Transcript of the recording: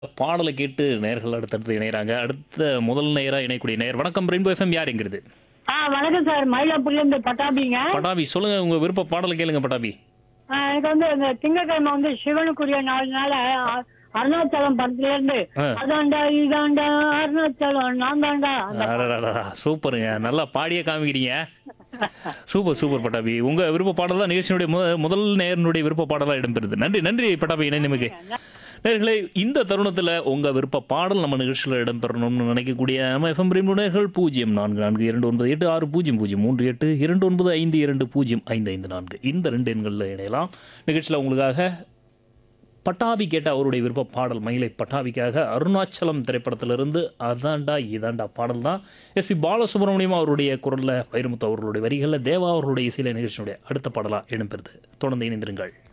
பாடலை கேட்டு நேயர்கள் அடுத்தடுத்து இணையறாங்க அடுத்த முதல் நேயரா இணையக்கூடிய நேயர் வணக்கம் ரெயின்போ எஃப்எம் யாருங்கிறது ஆ வணக்கம் சார் மயிலாப்பூர்லேருந்து பட்டாபிங்க பட்டாபி சொல்லுங்க உங்க விருப்ப பாடலை கேளுங்க பட்டாபி ஆ, எனக்கு வந்து இந்த திங்கட்கிழமை வந்து சிவனுக்குரிய நாள்னால அ- அருணாச்சலம் படத்துல இருந்து ஆ. அதாண்டா இதாண்டா அருணாச்சலம் நான் தாண்டா அந்த அடடடடா, சூப்பருங்க நல்லா பாடியே காமிக்கிறீங்க சூப்பர் சூப்பர் பட்டாபி உங்க விருப்ப பாடல் தான் நிகழ்ச்சியினுடைய முத- முதல் நேயனுடைய விருப்ப பாடலா இடம்பெறுது நன்றி நன்றி பட்டாபி இணைந்தமைக்கு நேர்களே இந்த தருணத்தில் உங்க விருப்ப பாடல் நம்ம நிகழ்ச்சியில் இடம்பெறணும்னு நினைக்கக்கூடிய நம்ம எஃப்எம் நேர்கள் பூஜ்ஜியம் நான்கு நான்கு இரண்டு ஒன்பது எட்டு ஆறு பூஜ்ஜியம் பூஜ்ஜியம் மூன்று எட்டு இரண்டு ஒன்பது ஐந்து இரண்டு பூஜ்ஜியம் ஐந்து ஐந்து நான்கு இந்த ரெண்டு எண்களில் இணையலாம் நிகழ்ச்சியில் உங்களுக்காக பட்டாபி கேட்ட அவருடைய விருப்ப பாடல் மயிலை பட்டாபிக்காக அருணாச்சலம் திரைப்படத்திலிருந்து அதாண்டா இதாண்டா பாடல் தான் எஸ்பி பாலசுப்ரமணியம் அவருடைய குரலில் வைரமுத்து அவர்களுடைய வரிகளில் தேவா அவர்களுடைய இசையில நிகழ்ச்சியுடைய அடுத்த பாடலாக இடம்பெறுது தொடர்ந்து இணைந்திருங்கள்